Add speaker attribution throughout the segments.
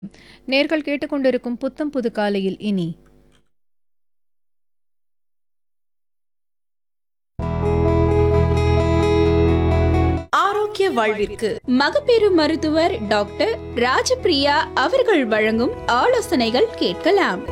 Speaker 1: நேர்கள் கேட்டுக்கொண்டிருக்கும் புத்தம் புது காலையில் இனி
Speaker 2: ஆரோக்கிய வாழ்விற்கு மகப்பேறு மருத்துவர் டாக்டர் ராஜபிரியா அவர்கள் வழங்கும் ஆலோசனைகள் கேட்கலாம்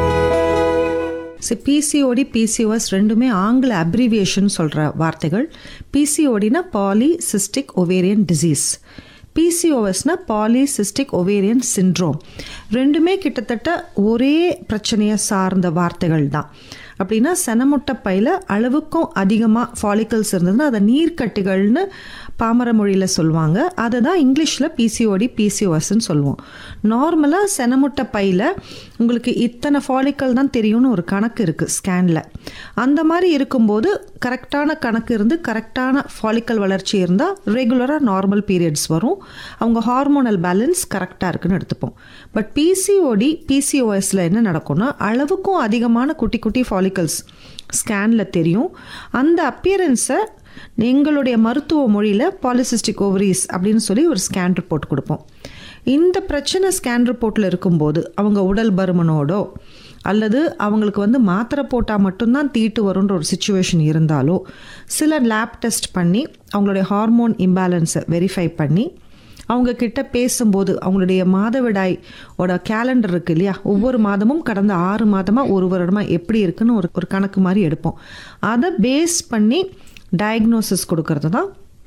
Speaker 3: சி பிசிஓடி பிசிஓஎஸ் ரெண்டுமே ஆங்கில அப்ரிவியேஷன் சொல்கிற வார்த்தைகள் பிசிஓடினா பாலிசிஸ்டிக் ஒவேரியன் டிசீஸ் பிசிஓஎஸ்னா பாலிசிஸ்டிக் ஒவேரியன் சிண்ட்ரோம் ரெண்டுமே கிட்டத்தட்ட ஒரே பிரச்சனையை சார்ந்த வார்த்தைகள் தான் அப்படின்னா செனமுட்டை பையில் அளவுக்கும் அதிகமாக ஃபாலிக்கல்ஸ் இருந்ததுன்னா அதை நீர்க்கட்டிகள்னு பாமர மொழியில் சொல்லுவாங்க அதை தான் இங்கிலீஷில் பிசிஓடி பிசிஓஎஸ்ன்னு சொல்லுவோம் நார்மலாக செனமுட்டை பையில் உங்களுக்கு இத்தனை ஃபாலிக்கல் தான் தெரியும்னு ஒரு கணக்கு இருக்குது ஸ்கேனில் அந்த மாதிரி இருக்கும்போது கரெக்டான கணக்கு இருந்து கரெக்டான ஃபாலிக்கல் வளர்ச்சி இருந்தால் ரெகுலராக நார்மல் பீரியட்ஸ் வரும் அவங்க ஹார்மோனல் பேலன்ஸ் கரெக்டாக இருக்குன்னு எடுத்துப்போம் பட் பிசிஓடி பிசிஓஎஸில் என்ன நடக்கும்னா அளவுக்கும் அதிகமான குட்டி குட்டி ஃபாலிக்கல்ஸ் ஸ்கேனில் தெரியும் அந்த அப்பியரன்ஸை எங்களுடைய மருத்துவ மொழியில் பாலிசிஸ்டிக் ஓவரிஸ் அப்படின்னு சொல்லி ஒரு ஸ்கேன் ரிப்போர்ட் கொடுப்போம் இந்த பிரச்சனை ஸ்கேன் ரிப்போர்ட்டில் இருக்கும்போது அவங்க உடல் பருமனோடோ அல்லது அவங்களுக்கு வந்து மாத்திரை போட்டால் மட்டும்தான் தீட்டு வரும்ன்ற ஒரு சுச்சுவேஷன் இருந்தாலோ சில லேப் டெஸ்ட் பண்ணி அவங்களுடைய ஹார்மோன் இம்பேலன்ஸை வெரிஃபை பண்ணி அவங்க கிட்ட பேசும்போது அவங்களுடைய மாதவிடாய் ஓட கேலண்டர் இருக்கு இல்லையா ஒவ்வொரு மாதமும் கடந்த ஆறு மாதமாக ஒரு வருடமாக எப்படி இருக்குன்னு ஒரு ஒரு கணக்கு மாதிரி எடுப்போம் அதை பேஸ் பண்ணி டயக்னோசிஸ் கொடுக்கறது தான்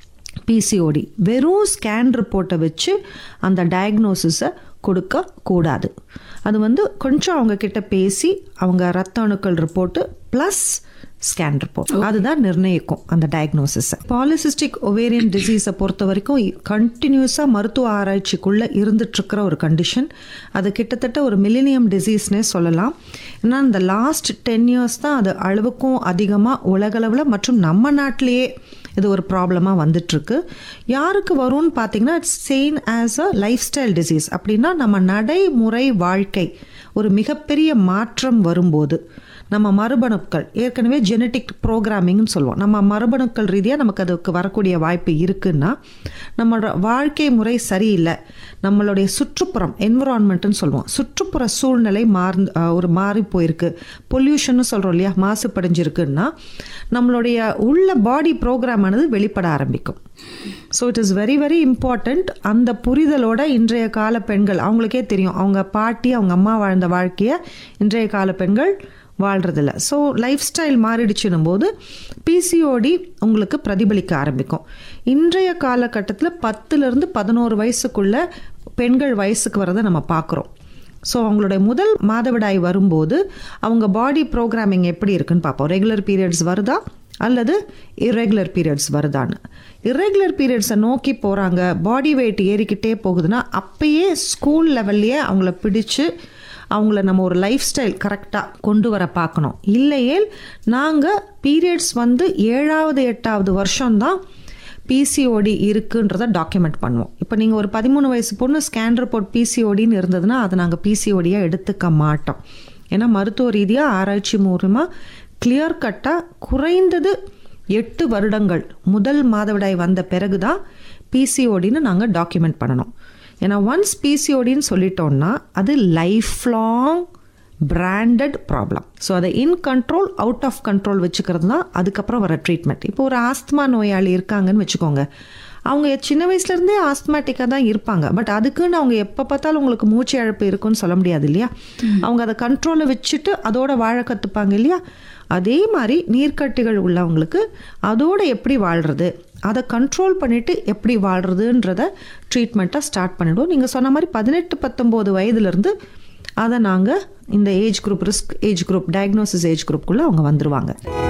Speaker 3: பிசிஓடி வெறும் ஸ்கேன் ரிப்போர்ட்டை வச்சு அந்த டயக்னோசிஸை கொடுக்க கூடாது அது வந்து கொஞ்சம் அவங்க கிட்ட பேசி அவங்க ரத்த அணுக்கள் ரிப்போர்ட்டு ப்ளஸ் ஸ்கேன் ரிப்போர்ட் அதுதான் நிர்ணயிக்கும் அந்த டயக்னோசிஸை பாலிசிஸ்டிக் ஒவேரியன் டிசீஸை பொறுத்த வரைக்கும் கண்டினியூஸாக மருத்துவ ஆராய்ச்சிக்குள்ளே இருந்துட்டுருக்கிற ஒரு கண்டிஷன் அது கிட்டத்தட்ட ஒரு மில்லினியம் டிசீஸ்னே சொல்லலாம் ஏன்னா இந்த லாஸ்ட் டென் இயர்ஸ் தான் அது அளவுக்கும் அதிகமாக உலகளவில் மற்றும் நம்ம நாட்டிலேயே இது ஒரு ப்ராப்ளமாக வந்துட்டுருக்கு யாருக்கு வரும்னு பார்த்தீங்கன்னா it's same as a lifestyle disease அப்படின்னா நம்ம நடைமுறை வாழ்க்கை ஒரு மிகப்பெரிய மாற்றம் வரும்போது நம்ம மரபணுக்கள் ஏற்கனவே ஜெனட்டிக் ப்ரோக்ராமிங்னு சொல்லுவோம் நம்ம மரபணுக்கள் ரீதியாக நமக்கு அதுக்கு வரக்கூடிய வாய்ப்பு இருக்குன்னா நம்மளோட வாழ்க்கை முறை சரியில்லை நம்மளுடைய சுற்றுப்புறம் என்விரான்மெண்ட்டுன்னு சொல்லுவோம் சுற்றுப்புற சூழ்நிலை மார்ந்து ஒரு மாறி போயிருக்கு பொல்யூஷன்னு சொல்கிறோம் இல்லையா மாசுபடைஞ்சிருக்குன்னா நம்மளுடைய உள்ள பாடி ப்ரோக்ராம் ஆனது வெளிப்பட ஆரம்பிக்கும் so it is very very important அந்த புரிதலோட இன்றைய கால பெண்கள் அவங்களுக்கே தெரியும் அவங்க பாட்டி அவங்க அம்மா வாழ்ந்த வாழ்க்கையை இன்றைய கால பெண்கள் வாழ்கிறதில்ல ஸோ லைஃப் ஸ்டைல் மாறிடுச்சுன்னும் போது பிசிஓடி உங்களுக்கு பிரதிபலிக்க ஆரம்பிக்கும் இன்றைய காலகட்டத்தில் பத்துலேருந்து பதினோரு வயசுக்குள்ள பெண்கள் வயசுக்கு வரதை நம்ம பார்க்குறோம் ஸோ அவங்களுடைய முதல் மாதவிடாய் வரும்போது அவங்க பாடி ப்ரோக்ராமிங் எப்படி இருக்குன்னு பார்ப்போம் ரெகுலர் பீரியட்ஸ் வருதா அல்லது இரெகுலர் பீரியட்ஸ் வருதான்னு இரெகுலர் பீரியட்ஸை நோக்கி போகிறாங்க பாடி வெயிட் ஏறிக்கிட்டே போகுதுன்னா அப்பயே ஸ்கூல் லெவல்லையே அவங்கள பிடிச்சு அவங்கள நம்ம ஒரு லைஃப் ஸ்டைல் கரெக்டாக கொண்டு வர பார்க்கணும் இல்லையேல் நாங்கள் பீரியட்ஸ் வந்து ஏழாவது எட்டாவது வருஷம்தான் பிசிஓடி இருக்குன்றதை டாக்குமெண்ட் பண்ணுவோம் இப்போ நீங்கள் ஒரு பதிமூணு வயசு பொண்ணு ஸ்கேன் ரிப்போர்ட் பிசிஓடின்னு இருந்ததுன்னா அதை நாங்கள் பிசிஓடியாக எடுத்துக்க மாட்டோம் ஏன்னா மருத்துவ ரீதியாக ஆராய்ச்சி மூலமாக கிளியர் கட்டாக குறைந்தது எட்டு வருடங்கள் முதல் மாதவிடாய் வந்த பிறகு தான் பிசிஓடின்னு நாங்கள் டாக்குமெண்ட் பண்ணணும் ஏன்னா ஒன்ஸ் பிசிஓடின்னு சொல்லிட்டோம்னா அது lifelong branded problem so அதை in control out of control வச்சுக்கிறது தான் அதுக்கப்புறம் வர ட்ரீட்மெண்ட் இப்போ ஒரு ஆஸ்துமா நோயாளி இருக்காங்கன்னு வச்சுக்கோங்க அவங்க சின்ன வயசுலேருந்தே ஆஸ்துமேட்டிக்காக தான் இருப்பாங்க பட் அதுக்குன்னு அவங்க எப்போ பார்த்தாலும் உங்களுக்கு மூச்சு இழப்பு இருக்குன்னு சொல்ல முடியாது இல்லையா அவங்க அதை கண்ட்ரோலில் வச்சுட்டு அதோட வாழ கற்றுப்பாங்க இல்லையா அதே மாதிரி நீர்க்கட்டிகள் உள்ளவங்களுக்கு அதோட எப்படி வாழ்கிறது அதை கண்ட்ரோல் பண்ணிவிட்டு எப்படி வாழ்கிறதுன்றத ட்ரீட்மெண்ட்டை ஸ்டார்ட் பண்ணிவிடுவோம் நீங்கள் சொன்ன மாதிரி பதினெட்டு பத்தொம்போது வயதுலேருந்து அதை நாங்கள் இந்த age group risk age group diagnosis age குரூப்புக்குள்ளே அவங்க வந்துருவாங்க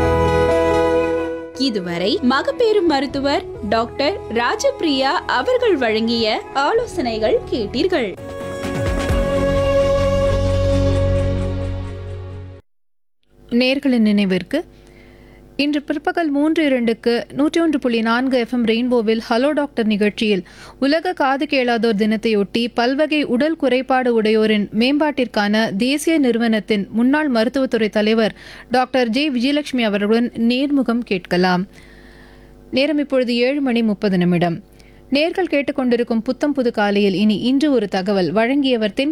Speaker 2: இதுவரை மகப்பேறு மருத்துவர் டாக்டர் ராஜபிரியா அவர்கள் வழங்கிய ஆலோசனைகள் கேட்டீர்கள்
Speaker 1: நேர்களின் நினைவிற்கு இன்று பிற்பகல் மூன்று இரண்டுக்கு நூற்றி ஒன்று புள்ளி நான்கு எஃப்எம் ரெயின்போவில் ஹலோ டாக்டர் நிகழ்ச்சியில் உலக காது கேளாதோர் தினத்தையொட்டி பல்வகை உடல் குறைபாடு உடையோரின் மேம்பாட்டிற்கான தேசிய நிறுவனத்தின் முன்னாள் மருத்துவத்துறை தலைவர் டாக்டர் ஜே விஜயலட்சுமி அவர்களுடன் நேர்முகம் கேட்கலாம் நேரம் இப்பொழுது ஏழு மணி முப்பது நிமிடம் நேர்கள் கேட்டுக்கொண்டிருக்கும் புத்தம் புது காலையில் இனி இன்று ஒரு தகவல் வழங்கியவர் தென்